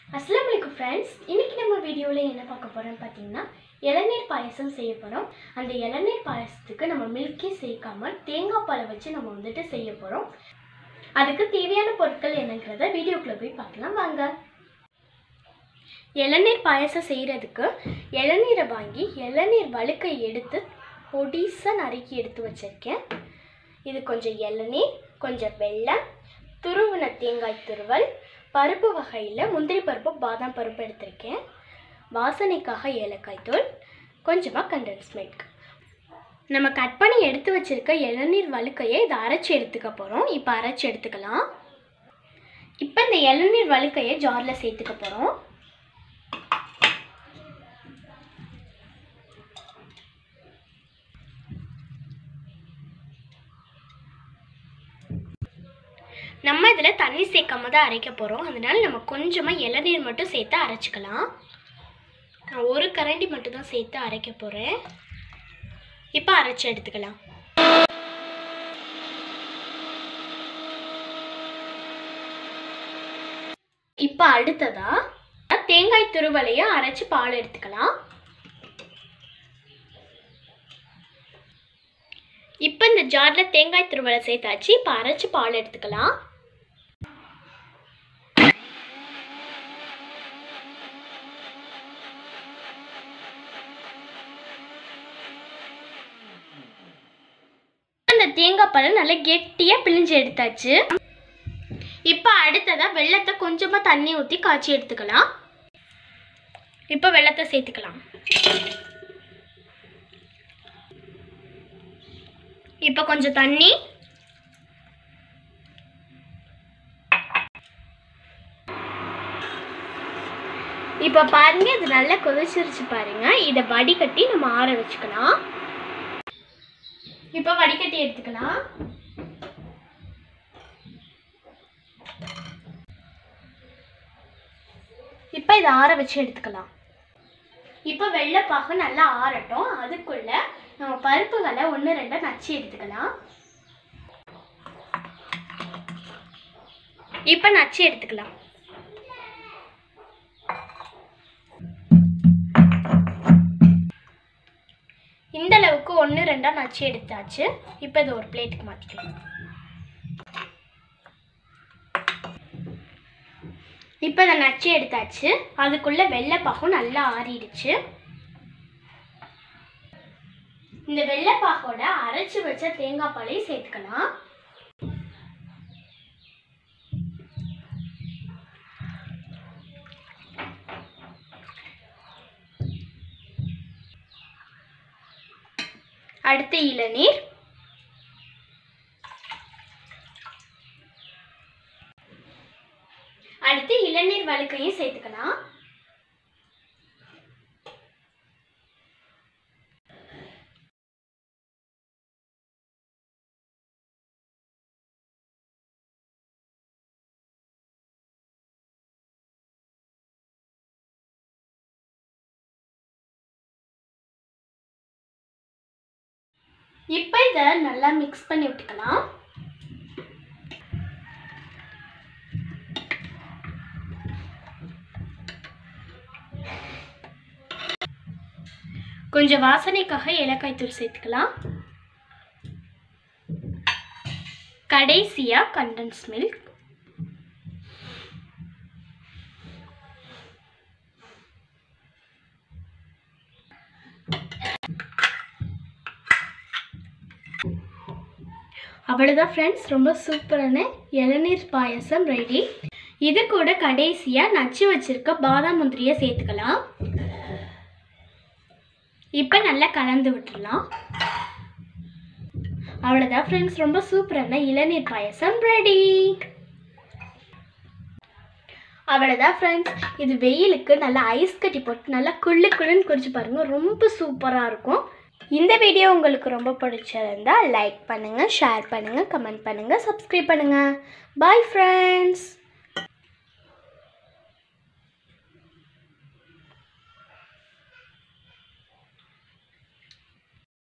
அஸ்லாம் வலைக்கும் ஃப்ரெண்ட்ஸ் இன்னைக்கு நம்ம வீடியோவில் என்ன பார்க்க போகிறோம்னு பார்த்தீங்கன்னா இளநீர் பாயசம் செய்ய போகிறோம் அந்த இளநீர் பாயசத்துக்கு நம்ம மில்கே சேர்க்காம தேங்காய் பாலை வச்சு நம்ம வந்துட்டு செய்ய போகிறோம் அதுக்கு தேவையான பொருட்கள் என்னங்கிறத வீடியோக்குள்ளே போய் பார்க்கலாம் வாங்க இளநீர் பாயசம் செய்கிறதுக்கு இளநீரை வாங்கி இளநீர் வழுக்கை எடுத்து பொடிசாக நறுக்கி எடுத்து வச்சுருக்கேன் இது கொஞ்சம் இளநீர் கொஞ்சம் வெல்லம் துருவின தேங்காய் துருவல் பருப்பு வகையில் முந்திரி பருப்பு பாதாம் பருப்பு எடுத்திருக்கேன் வாசனைக்காக ஏலக்காய் தூள் கொஞ்சமாக கண்டென்ஸ் மில்க் நம்ம கட் பண்ணி எடுத்து வச்சிருக்க இளநீர் வழுக்கையை இதை அரைச்சி எடுத்துக்க போகிறோம் இப்போ அரைச்சி எடுத்துக்கலாம் இப்போ இந்த இளநீர் வழுக்கையை ஜாரில் சேர்த்துக்க போகிறோம் நம்ம இதில் தண்ணி சேர்க்காம தான் அரைக்க போகிறோம் அதனால நம்ம கொஞ்சமாக இளநீர் மட்டும் சேர்த்து அரைச்சிக்கலாம் நான் ஒரு கரண்டி மட்டும் தான் சேர்த்து அரைக்க போகிறேன் இப்போ அரைச்சி எடுத்துக்கலாம் இப்போ அடுத்ததா தேங்காய் துருவலையை அரைச்சி பால் எடுத்துக்கலாம் இப்போ இந்த ஜாரில் தேங்காய் துருவலை சேர்த்தாச்சு இப்போ அரைச்சி பால் எடுத்துக்கலாம் அந்த தேங்காய் பாலை நல்லா கெட்டியாக பிழிஞ்சு எடுத்தாச்சு இப்போ அடுத்ததாக வெள்ளத்தை கொஞ்சமாக தண்ணி ஊற்றி காய்ச்சி எடுத்துக்கலாம் இப்போ வெள்ளத்தை சேர்த்துக்கலாம் இப்போ கொஞ்சம் தண்ணி இப்போ பாருங்க இது நல்லா கொதிச்சிருச்சு பாருங்க இதை வடிகட்டி நம்ம ஆற வச்சுக்கலாம் இப்போ வடிகட்டி எடுத்துக்கலாம் இப்போ இதை ஆற வச்சு எடுத்துக்கலாம் இப்போ வெள்ளைப்பாகு நல்லா ஆறட்டும் அதுக்குள்ள நம்ம பருப்புகளை ஒன்று ரெண்டாக நச்சு எடுத்துக்கலாம் இப்போ நச்சு எடுத்துக்கலாம் இந்த அளவுக்கு ஒன்று ரெண்டாக நச்சு எடுத்தாச்சு இப்போ இது ஒரு பிளேட்டுக்கு மாற்றிக்கலாம் இப்போ இதை நச்சு எடுத்தாச்சு அதுக்குள்ளே வெள்ளைப்பாகும் நல்லா ஆறிடுச்சு இந்த வெள்ளைப்பாகோட அரைச்சி வச்ச தேங்காய் பாலையும் சேர்த்துக்கலாம் அடுத்து இளநீர் அடுத்து இளநீர் வழுக்கையும் சேர்த்துக்கலாம் இப்போ இதை நல்லா மிக்ஸ் பண்ணி விட்டுக்கலாம் கொஞ்சம் வாசனைக்காக ஏலக்காய் தூள் சேர்த்துக்கலாம் கடைசியாக கண்டன்ஸ் மில்க் அவ்வளோதான் ஃப்ரெண்ட்ஸ் ரொம்ப சூப்பரான இளநீர் பாயசம் ரெடி இது கூட கடைசியாக நச்சு வச்சிருக்க பாதாம் முந்திரியை சேர்த்துக்கலாம் இப்போ நல்லா கலந்து விட்டுடலாம் அவ்வளோதான் ஃப்ரெண்ட்ஸ் ரொம்ப சூப்பரான இளநீர் பாயசம் ரெடி அவ்வளோதான் ஃப்ரெண்ட்ஸ் இது வெயிலுக்கு நல்லா ஐஸ் கட்டி போட்டு நல்லா குள்ளு குள்ளுன்னு குடிச்சு பாருங்கள் ரொம்ப சூப்பராக இருக்கும் இந்த வீடியோ உங்களுக்கு ரொம்ப பிடிச்சிருந்தா லைக் பண்ணுங்கள் ஷேர் பண்ணுங்கள் கமெண்ட் பண்ணுங்கள் சப்ஸ்கிரைப் பண்ணுங்கள் பாய் ஃப்ரெண்ட்ஸ்